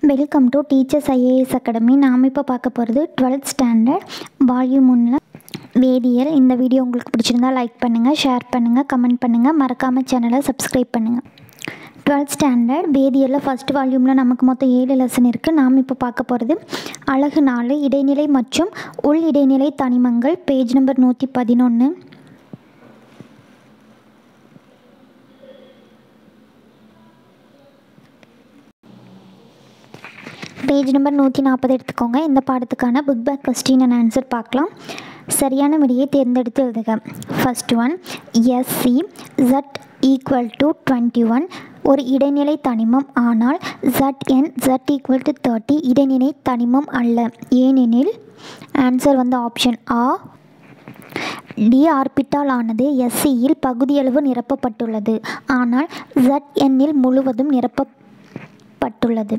welcome to teachers IAS academy நாம் இப்போ பார்க்க போகிறது டுவெல்த் ஸ்டாண்டர்ட் வால்யூம் ஒன்றில் வேதியியல் இந்த வீடியோ உங்களுக்கு பிடிச்சிருந்தா லைக் பண்ணுங்கள் ஷேர் பண்ணுங்கள் கமெண்ட் பண்ணுங்கள் மறக்காமல் சேனலை சப்ஸ்கிரைப் பண்ணுங்கள் டுவெல்த் ஸ்டாண்டர்ட் வேதியியலில் ஃபஸ்ட் வால்யூமில் நமக்கு மொத்தம் ஏழு லெசன் இருக்குது நாம் இப்போ பார்க்க போகிறது அழகு நாலு இடைநிலை மற்றும் உள் இடைநிலை தனிமங்கள் பேஜ் நம்பர் நூற்றி பதினொன்று பேஜ் நம்பர் நூற்றி நாற்பது எடுத்துக்கோங்க இந்த பாடத்துக்கான book back question and answer பார்க்கலாம் சரியான விடையை தேர்ந்தெடுத்து எழுதுக first one Sc Z equal to twenty one ஒரு இடைநிலை தனிமம் ஆனால் Z N Z equal to thirty இடைநிலை தனிமம் அல்ல ஏனெனில் ஆன்சர் வந்து ஆப்ஷன் ஆ டி ஆர்பிட்டால் ஆனது எஸ்சியில் பகுதியளவு நிரப்பப்பட்டுள்ளது ஆனால் ஜட் எண்ணில் முழுவதும் நிரப்பப்பட்டுள்ளது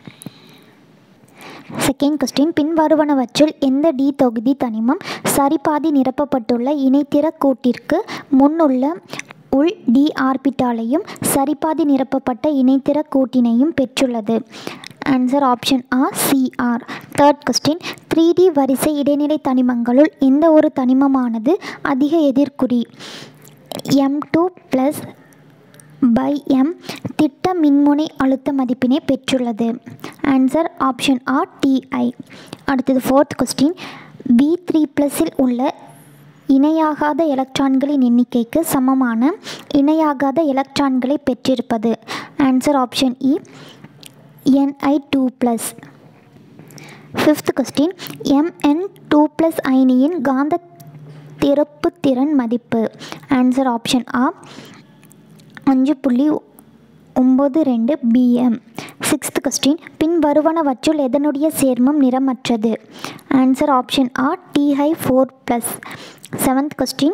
செகண்ட் கொஸ்டின் பின்வருவனவற்றில் எந்த டி தொகுதி தனிமம் சரிபாதி நிரப்பப்பட்டுள்ள இணைத்திர கூட்டிற்கு முன்னுள்ள உள் டி ஆர்பிட்டாலையும் சரிபாதி நிரப்பப்பட்ட இணைத்திர கூட்டினையும் பெற்றுள்ளது ஆன்சர் ஆப்ஷன் ஆ Cr third question three d வரிசை இடைநிலை தனிமங்களுள் எந்த ஒரு தனிமமானது அதிக எதிர்க்குறி M two plus by M திட்ட மின்முனை அழுத்த மதிப்பினை பெற்றுள்ளது ஆன்சர் ஆப்ஷன் ஆ டிஐ அடுத்தது ஃபோர்த் கொஸ்டின் பி த்ரீ ப்ளஸில் உள்ள இணையாகாத எலக்ட்ரான்களின் எண்ணிக்கைக்கு சமமான இணையாகாத எலக்ட்ரான்களை பெற்றிருப்பது ஆன்சர் ஆப்ஷன் இ Ni two plus fifth question Mn two plus அயனியின் காந்த திறப்பு திறன் மதிப்பு ஆன்சர் ஆப்ஷன் ஆ அஞ்சு புள்ளி ஒம்பது ரெண்டு பிஎம் சிக்ஸ்த் கொஸ்டின் பின் வருவனவற்றுள் எதனுடைய சேர்மம் நிறமற்றது ஆன்சர் ஆப்ஷன் ஆ Ti four plus seventh question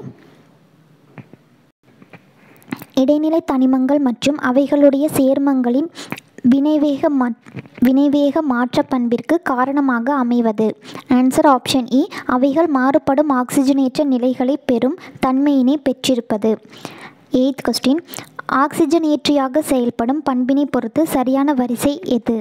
இடைநிலை தனிமங்கள் மற்றும் அவைகளுடைய சேர்மங்களின் வினைவேக மா வினைவேக மாற்ற பண்பிற்கு காரணமாக அமைவது ஆன்சர் ஆப்ஷன் இ அவைகள் மாறுபடும் ஆக்சிஜனேற்ற நிலைகளை பெறும் தன்மையினை பெற்றிருப்பது எய்த் கொஸ்டின் ஆக்சிஜன் ஏற்றியாக செயல்படும் பண்பினை பொறுத்து சரியான வரிசை எது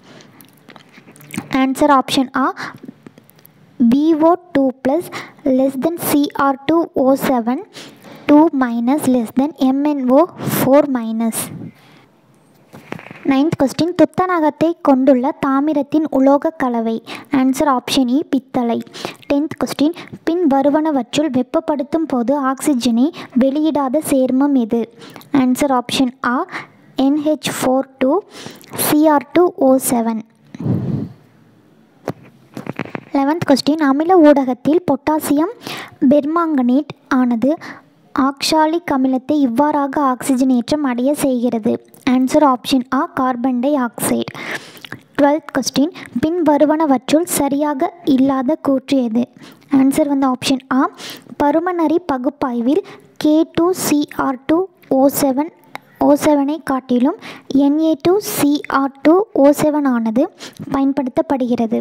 ஆன்சர் ஆப்ஷன் ஆ VO two plus less then Cr two O seven two minus less then MnO four minus ninth question துத்தநாகத்தை கொண்டுள்ள தாமிரத்தின் உலோக கலவை ஆன்சர் ஆப்ஷன் இ பித்தளை டென்த் கொஸ்டின் பின் வருவனவற்றுள் வெப்பப்படுத்தும் போது ஆக்சிஜனை வெளியிடாத சேர்மம் எது ஆன்சர் ஆப்ஷன் ஆ NH four two Cr two O seven eleventh question அமில ஊடகத்தில் பொட்டாசியம் பெர்மாங்கனேட் ஆனது ஆக்சாலிக் அமிலத்தை இவ்வாறாக ஆக்சிஜனேற்றம் அடைய செய்கிறது ஆன்சர் ஆப்ஷன் ஆ carbon di oxide twelfth question பின் வருவனவற்றுள் சரியாக இல்லாத கூற்று எது ஆன்சர் வந்து ஆப்ஷன் ஆ பருமனரி பகுப்பாய்வில் K two Cr two O seven O செவனை காட்டிலும் Na two Cr two O seven ஆனது பயன்படுத்தப்படுகிறது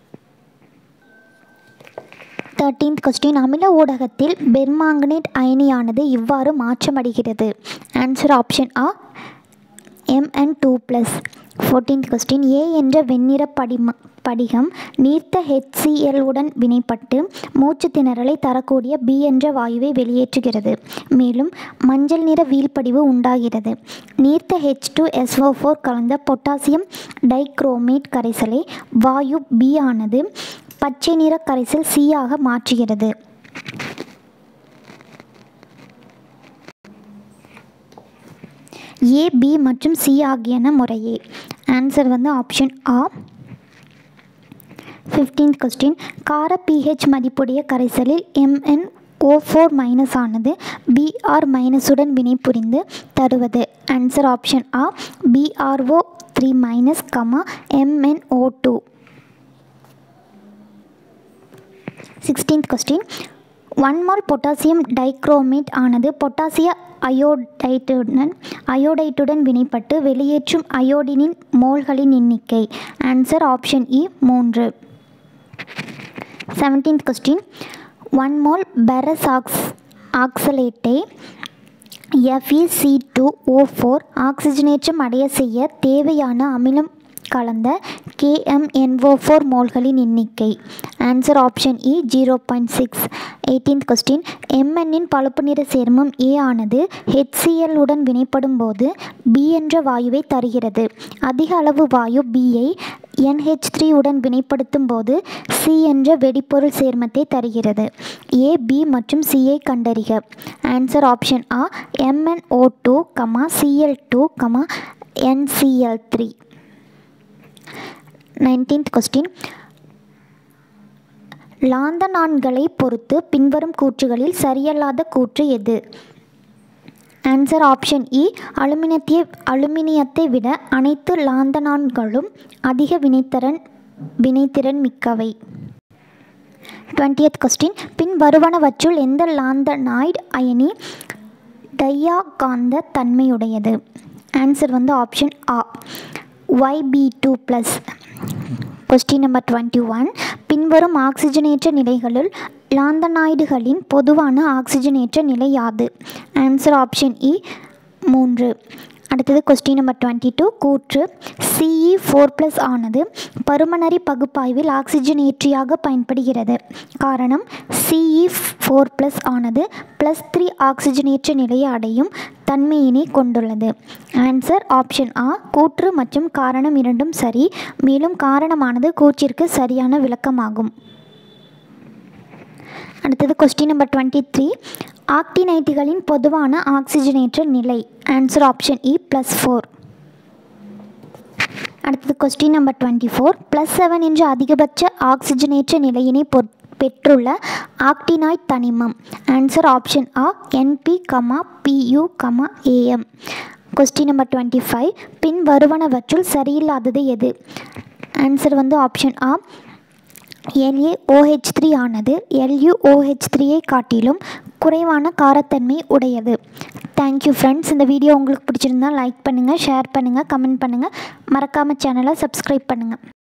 தேர்ட்டீன்த் கொஸ்டின் அமில ஊடகத்தில் பெர்மாங்கனேட் அயனியானது இவ்வாறு மாற்றமடைகிறது ஆன்சர் ஆப்ஷன் ஆ Mn two plus fourteenth question A என்ற வெண்ணிற படிம படிகம் நீர்த்த ஹெச்சிஎல் உடன் வினைப்பட்டு மூச்சு திணறலை தரக்கூடிய பி என்ற வாயுவை வெளியேற்றுகிறது மேலும் மஞ்சள் நிற வீழ்படிவு உண்டாகிறது நீர்த்த ஹெச் டூ எஸ்ஓ ஃபோர் கலந்த பொட்டாசியம் டைக்ரோமேட் கரைசலை வாயு பி ஆனது பச்சை நிற கரைசல் சி ஆக மாற்றுகிறது ஏ பி மற்றும் சி ஆகியன முறையே ஆன்சர் வந்து ஆப்ஷன் ஆ ஃபிஃப்டீன்த் கொஸ்டின் கார பிஹெச் மதிப்புடைய கரைசலில் எம்என் ஓ ஃபோர் மைனஸ் ஆனது பிஆர் மைனஸுடன் வினைபுரிந்து தருவது ஆன்சர் ஆப்ஷன் ஆ BrO three minus comma MnO two sixteenth question one mol potassium dichromate ஆனது பொட்டாசிய அயோடைட்டுடன் அயோடைட்டுடன் வினைப்பட்டு வெளியேற்றும் அயோடினின் மோல்களின் எண்ணிக்கை ஆன்சர் ஆப்ஷன் இ மூன்று seventeenth question one mole ferrous ox ஆக்சலேட்டை எஃப்இசி டூ ஓ ஃபோர் ஆக்சிஜனேற்றம் அடைய செய்ய தேவையான அமிலம் கலந்த கேஎம்என்ஓ ஃபோர் மோல்களின் எண்ணிக்கை ஆன்சர் ஆப்ஷன் இ zero point six eighteenth question எம்என்னின் பழுப்பு நிற சேர்மம் ஏ ஆனது HCl உடன் வினைப்படும் போது பி என்ற வாயுவை தருகிறது அதிக அளவு வாயு பியை NH3 த்ரீ உடன் வினைப்படுத்தும் போது சி என்ற வெடிப்பொருள் சேர்மத்தை தருகிறது ஏ பி மற்றும் சியை கண்டறிக ஆன்சர் ஆப்ஷன் ஆ MnO two comma Cl two comma NCl three nineteenth question லாந்த நான்களை பொறுத்து பின்வரும் கூற்றுகளில் சரியல்லாத கூற்று எது ஆன்சர் ஆப்ஷன் இ அலுமினியத்தை அலுமினியத்தை விட அனைத்து லாந்தனான்களும் அதிக வினைத்திறன் வினைத்திறன் மிக்கவை டுவெண்ட்டியத் கொஸ்டின் பின் வருவனவற்றுள் எந்த லாந்தனாய்டு அயனி டையாகாந்த தன்மையுடையது ஆன்சர் வந்து ஆப்ஷன் ஆ Yb two plus question number twenty one பின்வரும் ஆக்சிஜனேற்ற நிலைகளுள் லாந்தனாய்டுகளின் பொதுவான ஆக்சிஜனேற்ற நிலை யாது ஆன்சர் ஆப்ஷன் இ மூன்று அடுத்தது கொஸ்டின் நம்பர் டுவெண்ட்டி டூ கூற்று சிஇ ஃபோர் ப்ளஸ் ஆனது பருமனரி பகுப்பாய்வில் ஆக்சிஜனேற்றியாக பயன்படுகிறது காரணம் சிஇ ஃபோர் ப்ளஸ் ஆனது ப்ளஸ் த்ரீ ஆக்சிஜனேற்ற நிலையை அடையும் தன்மையினை கொண்டுள்ளது ஆன்சர் ஆப்ஷன் ஆ கூற்று மற்றும் காரணம் இரண்டும் சரி மேலும் காரணமானது கூற்றிற்கு சரியான விளக்கமாகும் அடுத்தது கொஸ்டின் நம்பர் டுவெண்ட்டி த்ரீ ஆக்டினைட்டுகளின் பொதுவான ஆக்சிஜனேற்ற நிலை ஆன்சர் ஆப்ஷன் இ ப்ளஸ் ஃபோர் அடுத்தது question number twenty four plus seven என்ற அதிகபட்ச ஆக்சிஜனேற்ற நிலையினை பொற் பெற்றுள்ள ஆக்டினாய்ட் தனிமம் ஆன்சர் ஆப்ஷன் ஆ Np comma Pu comma Am question number twenty five பின் வருவனவற்றுள் சரியில்லாதது எது ஆன்சர் வந்து ஆப்ஷன் ஆ எல்ஏஓஹெச் த்ரீ ஆனது எல்யூஓஹெச் த்ரீயை காட்டிலும் குறைவான காரத்தன்மை உடையது தேங்க்யூ ஃப்ரெண்ட்ஸ் இந்த வீடியோ உங்களுக்கு பிடிச்சிருந்தா லைக் பண்ணுங்கள் ஷேர் பண்ணுங்கள் கமெண்ட் பண்ணுங்கள் மறக்காமல் சேனலை சப்ஸ்கிரைப் பண்ணுங்கள்